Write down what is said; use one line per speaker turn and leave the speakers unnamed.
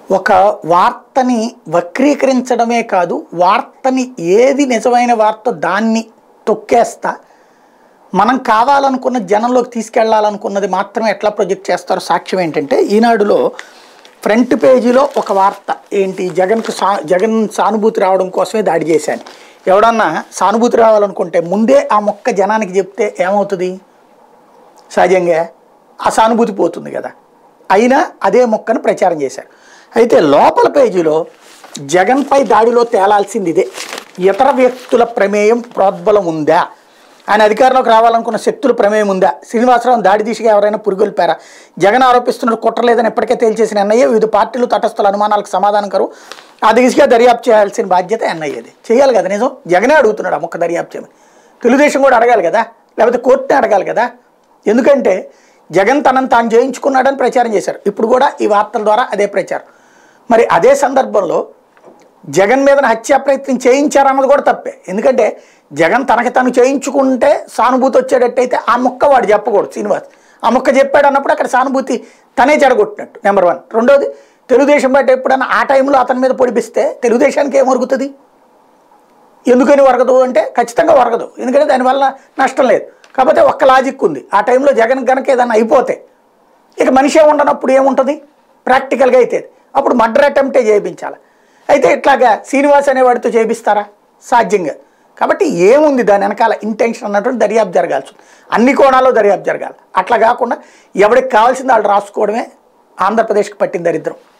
ఒక వార్తని వక్రీకరించడమే కాదు వార్తని ఏది నిజమైన వార్త దాన్ని తొక్కేస్తా మనం కావాలనుకున్న జనంలోకి తీసుకెళ్లాలనుకున్నది మాత్రమే ఎట్లా ప్రొజెక్ట్ చేస్తారో సాక్ష్యం ఏంటంటే ఈనాడులో ఫ్రంట్ పేజీలో ఒక వార్త ఏంటి జగన్కు సా జగన్ సానుభూతి రావడం కోసమే దాడి చేశాను ఎవడన్నా సానుభూతి రావాలనుకుంటే ముందే ఆ మొక్క జనానికి చెప్తే ఏమవుతుంది సహజంగా ఆ సానుభూతి పోతుంది కదా అయినా అదే మొక్కను ప్రచారం చేశారు అయితే లోపల పేజీలో జగన్పై దాడిలో తేలాల్సింది ఇదే ఇతర వ్యక్తుల ప్రమేయం ప్రోద్బలం ఉందా ఆయన అధికారంలోకి రావాలనుకున్న శక్తుల ప్రమేయం ఉందా శ్రీనివాసరావు దాడి దిశగా ఎవరైనా పురుగులిపారా జగన్ ఆరోపిస్తున్న కుట్రలేదని ఇప్పటికే తేల్చేసిన ఎన్ఐఏ వివిధ పార్టీలు తటస్థుల అనుమానాలకు సమాధానం కరు ఆ దిశగా దర్యాప్తు చేయాల్సిన బాధ్యత ఎన్ఐఏది చేయాలి కదా నిజం జగనే అడుగుతున్నాడు ఆ మొక్క దర్యాప్తు చేయమని తెలుగుదేశం కూడా అడగాలి కదా లేకపోతే కోర్టునే అడగాలి కదా ఎందుకంటే జగన్ తనను తాను జయించుకున్నాడని ప్రచారం చేశారు ఇప్పుడు కూడా ఈ వార్తల ద్వారా అదే ప్రచారం మరి అదే సందర్భంలో జగన్ మీద హత్యా ప్రయత్నం చేయించారన్నది కూడా తప్పే ఎందుకంటే జగన్ తనకి తను చేయించుకుంటే సానుభూతి వచ్చేటట్టయితే ఆ మొక్క వాడు చెప్పకూడదు శ్రీనివాస్ ఆ మొక్క చెప్పాడు అన్నప్పుడు అక్కడ సానుభూతి తనే చెడగొట్టినట్టు నెంబర్ వన్ రెండోది తెలుగుదేశం బయట ఎప్పుడైనా ఆ టైంలో అతని మీద పొడిపిస్తే తెలుగుదేశానికి ఏం ఒరుగుతుంది ఎందుకని వరగదు అంటే ఖచ్చితంగా వరగదు ఎందుకంటే దానివల్ల నష్టం లేదు కాకపోతే ఒక్క లాజిక్ ఉంది ఆ టైంలో జగన్ కనుక ఏదైనా అయిపోతే ఇక మనిషే ఉండనప్పుడు ఏముంటుంది ప్రాక్టికల్గా అయితే అప్పుడు మర్డర్ అటెంప్టే చేయించాలి అయితే ఇట్లాగా శ్రీనివాస్ అనేవాడితో చేపిస్తారా సాధ్యంగా కాబట్టి ఏముంది దాని వెనకాల ఇంటెన్షన్ అన్నటువంటి దర్యాప్తు జరగాల్సి ఉంది. అన్ని కోణాల్లో దర్యాప్తు జరగాలి అట్లా కాకుండా ఎవరికి కావాల్సింది వాళ్ళు రాసుకోవడమే ఆంధ్రప్రదేశ్కి పట్టిన దరిద్రం